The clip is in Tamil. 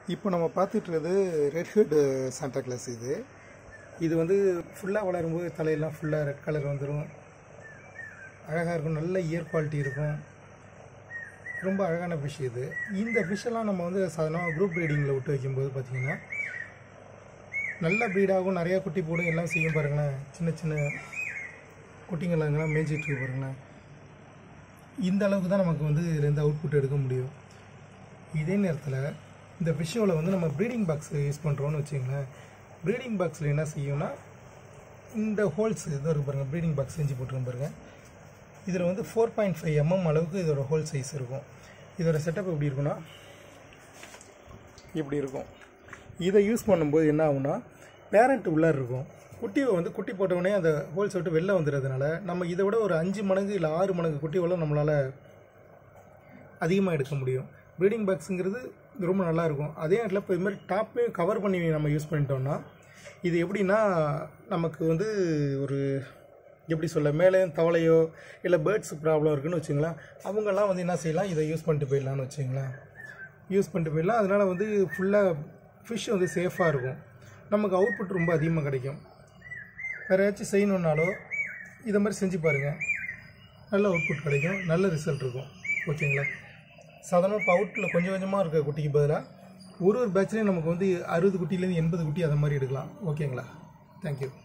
இப்போ நம்ம பார்த்துட்டு இருக்கிறது ரெட் ஹெட் சாண்டா கிளாஸ் இது இது வந்து ஃபுல்லாக வளரும்போது தலையெல்லாம் ஃபுல்லாக ரெட் கலர் வந்துடும் அழகாக இருக்கும் நல்ல இயர் குவாலிட்டி இருக்கும் ரொம்ப அழகான ஃபிஷ் இது இந்த ஃபிஷ்ஷெல்லாம் நம்ம வந்து சாதாரணமாக குரூப் ப்ரீடிங்கில் விட்டு வைக்கும்போது பார்த்திங்கன்னா நல்ல ப்ரீடாகும் நிறையா குட்டி போடும் எல்லாம் செய்யும் பாருங்களேன் சின்ன சின்ன குட்டிங்களாங்கலாம் மேய்ச்சிட்டு இருக்கு பாருங்களேன் இந்த அளவுக்கு தான் நமக்கு வந்து இதுலேருந்து அவுட்புட் எடுக்க முடியும் இதே நேரத்தில் இந்த ஃபிஷ்ஷோவில் வந்து நம்ம ப்ரீடிங் பாக்ஸ் யூஸ் பண்ணுறோன்னு வச்சுங்களேன் ப்ரீடிங் பாக்ஸில் என்ன செய்யும்னா இந்த ஹோல்ஸ் இது இருக்கு பாருங்கள் ப்ரீடிங் பாக்ஸ் செஞ்சு போட்டுருங்க பாருங்க இதில் வந்து ஃபோர் பாயிண்ட் ஃபைவ் எம்எம் அளவுக்கு இதோட ஹோல் சைஸ் இருக்கும் இதோட செட்டப் எப்படி இருக்குன்னா இப்படி இருக்கும் இதை யூஸ் பண்ணும்போது என்ன ஆகும்னா பேரண்ட் உள்ளே இருக்கும் குட்டியை வந்து குட்டி போட்ட உடனே அந்த ஹோல்ஸ் விட்டு வெளில வந்துடுறதுனால நம்ம இதை விட ஒரு அஞ்சு மடங்கு இல்லை ஆறு மடங்கு குட்டிகளை நம்மளால் அதிகமாக எடுக்க முடியும் ப்ரீடிங் பாக்ஸுங்கிறது ரொம்ப நல்லா இருக்கும் அதே நேரத்தில் இப்போ இது மாதிரி டாப்பையும் கவர் பண்ணி நம்ம யூஸ் பண்ணிட்டோம்னா இது எப்படின்னா நமக்கு வந்து ஒரு எப்படி சொல்ல மேலே தவளையோ இல்லை பேர்ட்ஸ் ப்ராப்ளம் இருக்குன்னு வச்சுங்களேன் அவங்கெல்லாம் வந்து என்ன செய்யலாம் இதை யூஸ் பண்ணிட்டு போயிடலான்னு வச்சுங்களேன் யூஸ் பண்ணிட்டு போயிடலாம் அதனால் வந்து ஃபுல்லாக ஃபிஷ் வந்து சேஃபாக இருக்கும் நமக்கு அவுட்புட் ரொம்ப அதிகமாக கிடைக்கும் வேறு ஏதாச்சும் செய்யணுன்னாலோ இதை மாதிரி செஞ்சு பாருங்கள் நல்ல அவுட்புட் கிடைக்கும் நல்ல ரிசல்ட் இருக்கும் ஓகேங்களா சாதாரண இப்போ அவுட்டில் கொஞ்சம் கொஞ்சமாக இருக்க குட்டிக்கு பதிலாக ஒரு ஒரு பேட்ச்லேயும் நமக்கு வந்து அறுபது குட்டிலேருந்து எண்பது குட்டி அதை மாதிரி எடுக்கலாம் ஓகேங்களா தேங்க்யூ